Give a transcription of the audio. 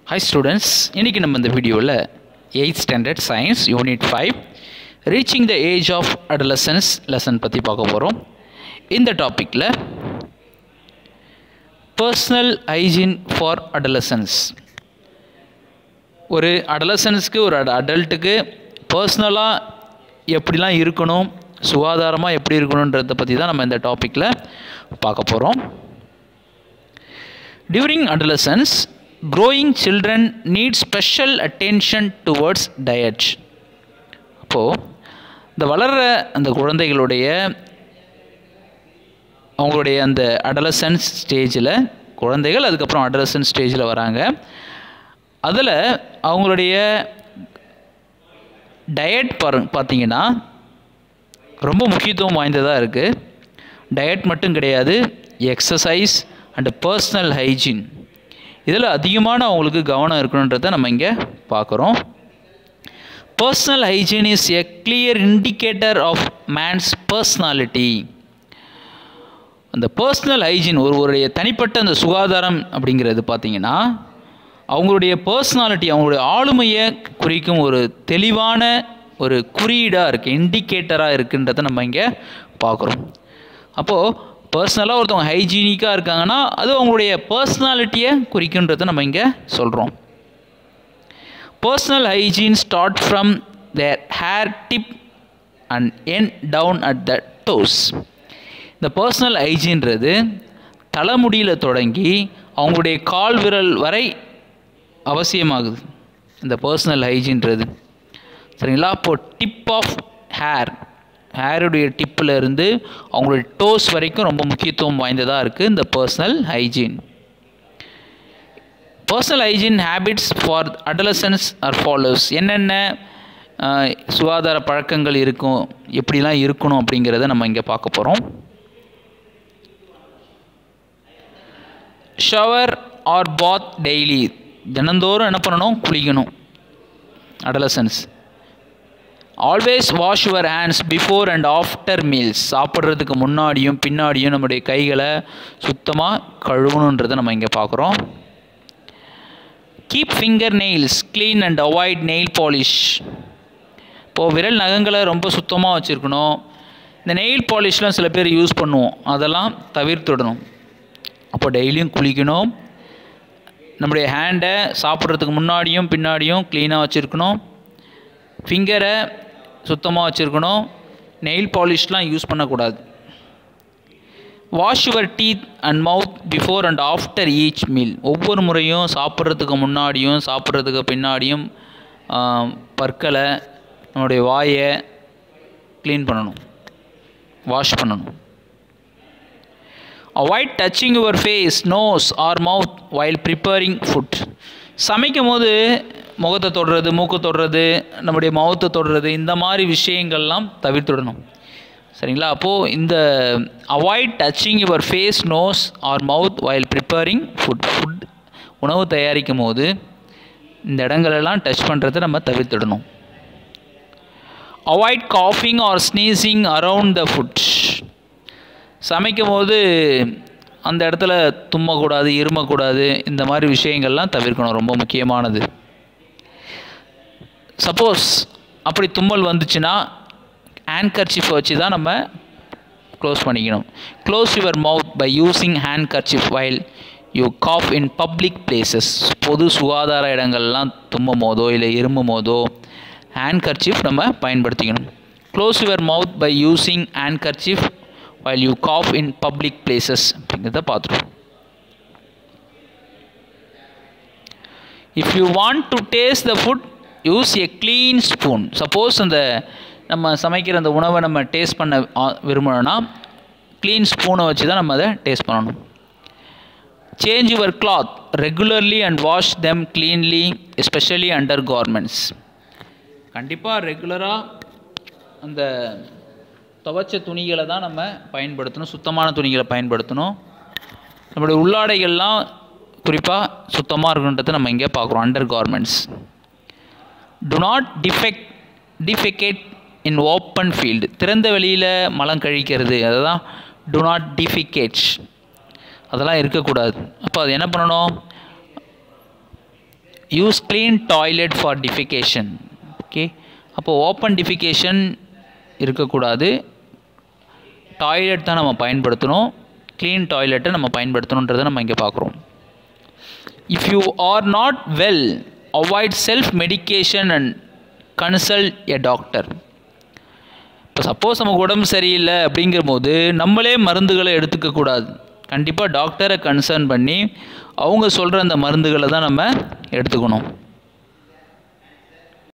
hi students இன்றைக்கி நம்ம இந்த வீடியோவில் eighth standard science unit five reaching the age of adolescence lesson பற்றி பார்க்க போகிறோம் இந்த டாப்பிக்கில் பர்சனல் ஹைஜீன் ஃபார் அடலசன்ஸ் ஒரு அடலசன்ஸ்க்கு ஒரு அடல்ட்டுக்கு பர்சனலாக எப்படிலாம் இருக்கணும் சுகாதாரமாக எப்படி இருக்கணுன்றதை பற்றி தான் நம்ம இந்த டாப்பிக்கில் பார்க்க போகிறோம் during adolescence growing children need special attention towards diet அப்போது இந்த வளர்கிற அந்த குழந்தைகளுடைய அவங்களுடைய அந்த அடலசன்ஸ் ஸ்டேஜில் குழந்தைகள் அதுக்கப்புறம் அடலசன்ஸ் ஸ்டேஜில் வராங்க அதில் அவங்களுடைய டயட் பாரு பார்த்தீங்கன்னா ரொம்ப முக்கியத்துவம் வாய்ந்ததாக இருக்குது டயட் மட்டும் கிடையாது எக்ஸசைஸ் அண்டு பர்சனல் ஹைஜீன் இதில் அதிகமான அவங்களுக்கு கவனம் இருக்கணுன்றதை நம்ம இங்கே பார்க்குறோம் personal hygiene is a clear indicator of man's personality அந்த பர்சனல் ஹைஜீன் ஒருவருடைய தனிப்பட்ட அந்த சுகாதாரம் அப்படிங்கிறது பார்த்தீங்கன்னா அவங்களுடைய பர்சனாலிட்டி அவங்களுடைய ஆளுமையை குறிக்கும் ஒரு தெளிவான ஒரு குறியீடாக இருக்குது இண்டிகேட்டராக இருக்குன்றதை நம்ம இங்கே பார்க்குறோம் அப்போது பர்சனலாக ஒருத்தவங்க ஹைஜீனிக்காக இருக்காங்கன்னா அது அவங்களுடைய பர்சனாலிட்டியை குறிக்குன்றதை நம்ம இங்கே சொல்கிறோம் personal hygiene start from their hair tip and end down at the toes இந்த பர்சனல் ஹைஜீன்றது தலைமுடியில் தொடங்கி அவங்களுடைய கால் விரல் வரை அவசியமாகுது இந்த பர்சனல் ஹைஜீன்றது சரிங்களா அப்போது டிப் ஆஃப் ஹேர் ஹேருடைய டிப்பில் இருந்து அவங்களுடைய டோஸ் வரைக்கும் ரொம்ப முக்கியத்துவம் வாய்ந்ததாக இருக்குது இந்த personal hygiene personal hygiene habits for adolescence are follows என்னென்ன சுகாதார பழக்கங்கள் இருக்கும் எப்படிலாம் இருக்கணும் அப்படிங்கிறத நம்ம இங்கே பார்க்க போகிறோம் ஷவர் ஆர் பாத் டெய்லி தினந்தோறும் என்ன பண்ணணும் குளிக்கணும் adolescence always wash your hands before and after meals சாப்பிட்றதுக்கு முன்னாடியும் பின்னாடியும் நம்முடைய கைகளை சுத்தமாக கழுவணுன்றதை நம்ம இங்கே பார்க்குறோம் keep finger nails clean and avoid nail polish இப்போது விரல் நகங்களை ரொம்ப சுத்தமாக வச்சுருக்கணும் இந்த நெயில் பாலிஷ்லாம் சில பேர் யூஸ் பண்ணுவோம் அதெல்லாம் தவிர்த்துடணும் அப்போ டெய்லியும் குளிக்கணும் நம்முடைய ஹேண்டை சாப்பிட்றதுக்கு முன்னாடியும் பின்னாடியும் க்ளீனாக வச்சுருக்கணும் ஃபிங்கரை சுத்தமாக வச்சுருக்கணும் நெயில் பாலிஷ்லாம் யூஸ் பண்ணக்கூடாது wash your teeth and mouth before and after each meal ஒவ்வொரு முறையும் சாப்பிட்றதுக்கு முன்னாடியும் சாப்பிட்றதுக்கு பின்னாடியும் பற்களை நம்முடைய வாயை க்ளீன் பண்ணணும் வாஷ் பண்ணணும் avoid touching your face nose or mouth while preparing food சமைக்கும் போது முகத்தை தொடுறது மூக்கு தொடுறது நம்முடைய மவுத்தை தொடுறது இந்த மாதிரி விஷயங்கள்லாம் தவிர்த்துடணும் சரிங்களா அப்போது இந்த avoid touching your face nose or mouth while preparing food food உணவு தயாரிக்கும் போது இந்த இடங்களெல்லாம் டச் பண்ணுறதை நம்ம தவிர்த்துடணும் அவாய்ட் காஃபிங் or sneezing around the food சமைக்கும் போது அந்த இடத்துல தும்மக்கூடாது இருமக்கூடாது இந்த மாதிரி விஷயங்கள்லாம் தவிர்க்கணும் ரொம்ப முக்கியமானது சப்போஸ் அப்படி தும்மல் வந்துச்சுன்னா ஹேண்ட் கர்ச்சிஃப் வச்சு தான் நம்ம க்ளோஸ் பண்ணிக்கணும் close your mouth by using handkerchief while you cough in public places பொது சுகாதார இடங்கள்லாம் தும்மும் போதோ இல்லை இருமும் போதோ ஹேண்ட் கர்ச்சிஃப் நம்ம பயன்படுத்திக்கணும் close your mouth by using handkerchief while you cough in public places அப்படிங்கிறத பார்த்துருவோம் if you want to taste the food use a clean spoon suppose அந்த நம்ம சமைக்கிற அந்த உணவை நம்ம டேஸ்ட் பண்ண விரும்பணும்னா க்ளீன் ஸ்பூனை வச்சு தான் நம்ம அதை டேஸ்ட் பண்ணணும் change your cloth regularly and wash them cleanly especially undergarments கண்டிப்பாக ரெகுலராக அந்த துவைச்ச துணிகளை தான் நம்ம பயன்படுத்தணும் சுத்தமான துணிகளை பயன்படுத்தணும் நம்மளுடைய உள்ளாடைகள்லாம் குறிப்பாக சுத்தமாக இருக்குன்றதை நம்ம இங்கே பார்க்குறோம் undergarments do not defect defecate in open field திறந்த வெளியில் மலம் கழிக்கிறது அதுதான் டு நாட் டிஃபிகேட் அதெல்லாம் இருக்கக்கூடாது அப்போ அது என்ன பண்ணணும் use clean toilet for defecation okay அப்போ ஓப்பன் டிஃபிகேஷன் இருக்கக்கூடாது டாய்லெட் தான் நம்ம பயன்படுத்தணும் க்ளீன் டாய்லெட்டை நம்ம பயன்படுத்தணுன்றதை நம்ம இங்கே பார்க்குறோம் if you are not well avoid self medication and consult a doctor இப்போ சப்போஸ் நமக்கு உடம்பு சரியில்லை அப்படிங்கிற போது நம்மளே மருந்துகளை எடுத்துக்கக்கூடாது கண்டிப்பாக டாக்டரை கன்சர்ன் பண்ணி அவங்க சொல்கிற அந்த மருந்துகளை தான் நம்ம எடுத்துக்கணும்